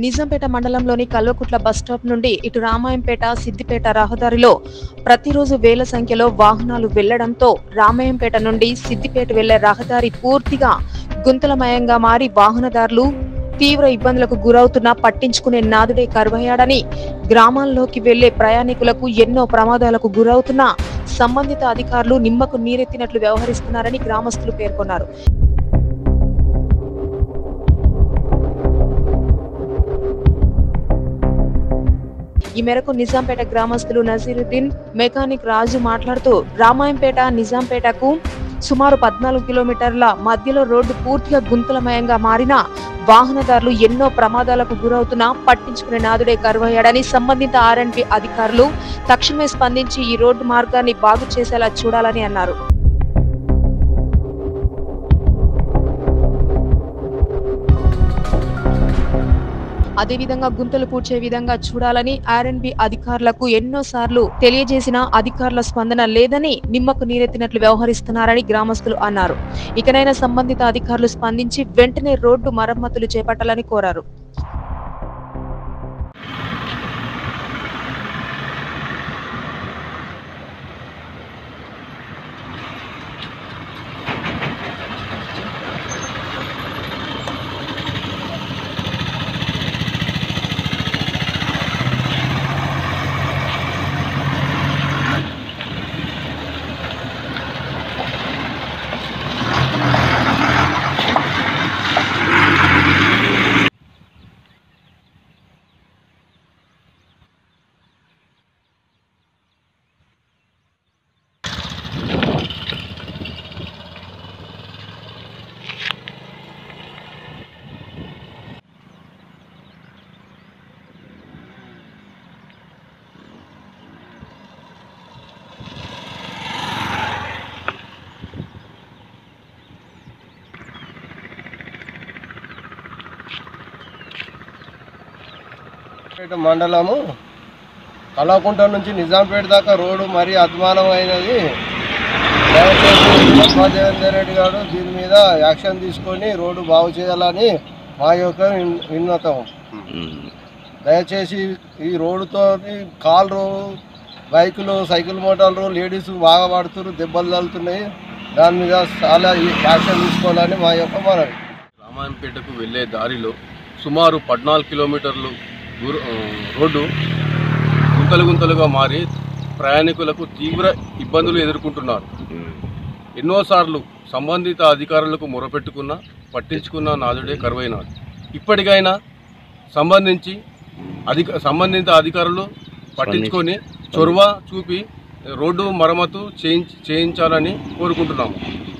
నిజాంపేట మండలంలోని కల్వకుట్ల బస్టాప్ నుండి ఇటు రామాయంపేట సిద్దిపేట రహదారిలో ప్రతిరోజు వేల సంఖ్యలో వాహనాలు వెళ్లడంతో రామాయంపేట నుండి సిద్దిపేట వెళ్లే రహదారి పూర్తిగా గుంతలమయంగా మారి వాహనదారులు తీవ్ర ఇబ్బందులకు గురవుతున్నా పట్టించుకునే నాదుడే కరువయ్యాడని గ్రామాల్లోకి వెళ్లే ప్రయాణికులకు ఎన్నో ప్రమాదాలకు గురవుతున్నా సంబంధిత అధికారులు నిమ్మకు నీరెత్తినట్లు వ్యవహరిస్తున్నారని గ్రామస్తులు పేర్కొన్నారు ఈ మేరకు నిజాంపేట గ్రామస్తులు నజీరుద్దీన్ మెకానిక్ రాజు మాట్లాడుతూ రామాయంపేట నిజాంపేటకు సుమారు పద్నాలుగు కిలోమీటర్ల మధ్యలో రోడ్డు పూర్తిగా గుంతలమయంగా మారిన వాహనదారులు ఎన్నో ప్రమాదాలకు గురవుతున్నా పట్టించుకునే నాదుడే కరువయ్యాడని సంబంధిత ఆర్ఎండ్బి అధికారులు తక్షణమే స్పందించి ఈ రోడ్డు మార్గాన్ని బాగు చేసేలా చూడాలని అన్నారు అదేవిధంగా గుంతలు పూడ్చే విధంగా చూడాలని ఆర్ఎన్బి అధికారులకు ఎన్నో సార్లు తెలియజేసిన అధికారుల స్పందన లేదని నిమ్మకు నీరెత్తినట్లు వ్యవహరిస్తున్నారని గ్రామస్తులు అన్నారు ఇకనైనా సంబంధిత అధికారులు స్పందించి వెంటనే రోడ్డు మరమ్మతులు చేపట్టాలని కోరారు పేట మండలము కలవకుంట నుంచి నిజాంపేట దాకా రోడ్డు మరీ అధ్వానం అయినది దయచేసి పద్మా దేవేందర్ రెడ్డి గారు దీని మీద యాక్షన్ తీసుకొని రోడ్డు బాగు చేయాలని మా యొక్క విన్- విన్నతం దయచేసి ఈ రోడ్డుతో కార్లు బైకులు సైకిల్ మోటార్లు లేడీస్ బాగా పడుతున్నారు దెబ్బలు తగులుతున్నాయి దాని మీద చాలా యాక్షన్ తీసుకోవాలని మా యొక్క మనవి రామాయంపేటకు వెళ్ళే దారిలో సుమారు పద్నాలుగు కిలోమీటర్లు దూర ఆ, రోడ్డు గుంతలు గుంతలుగా మారి ప్రయాణికులకు తీవ్ర ఇబ్బందులు ఎదుర్కొంటున్నారు ఎన్నోసార్లు సంబంధిత అధికారులకు మొరపెట్టుకున్న పట్టించుకున్న నాదుడే కరువైనాడు ఇప్పటికైనా సంబంధించి అధిక సంబంధిత అధికారులు పట్టించుకొని చొరవ చూపి రోడ్డు మరమ్మతు చేయించి చేయించాలని కోరుకుంటున్నాము